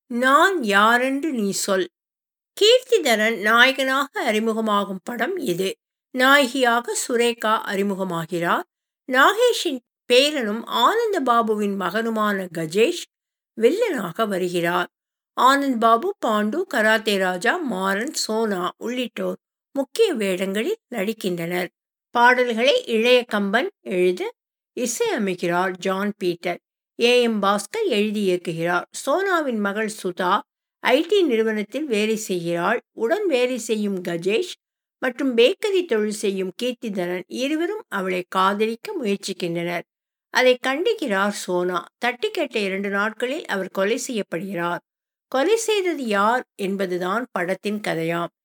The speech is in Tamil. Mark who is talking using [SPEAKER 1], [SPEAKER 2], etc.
[SPEAKER 1] நான் யாரென்று நீ சொல் கீர்த்திதரன் நாயகனாக அறிமுகமாகும் படம் இது நாயகியாக சுரேகா அறிமுகமாகிறார் நாகேஷின் பேரனும் ஆனந்த பாபுவின் மகனுமான கஜேஷ் வில்லனாக வருகிறார் ஆனந்த் பாபு பாண்டு கராத்தே ராஜா மாறன் சோனா உள்ளிட்டோர் முக்கிய வேடங்களில் நடிக்கின்றனர் பாடல்களை இளைய கம்பன் எழுத இசையமைக்கிறார் John Peter A M Bhaskar எழுதி இயக்குகிறார் சோனாவின் மகள் சுதா ஐடி நிறுவனத்தில் வேலை செய்கிறாள் உடன் வேலை செய்யும் கஜேஷ் மற்றும் பேக்கரி தொழில் செய்யும் கீர்த்திதரன் இருவரும் அவளை காதலிக்க முயற்சிக்கின்றனர் அதை கண்டிக்கிறார் சோனா தட்டி கேட்ட இரண்டு நாட்களில் அவர் கொலை செய்யப்படுகிறார் கொலை செய்தது யார் என்பதுதான் படத்தின் கதையாம்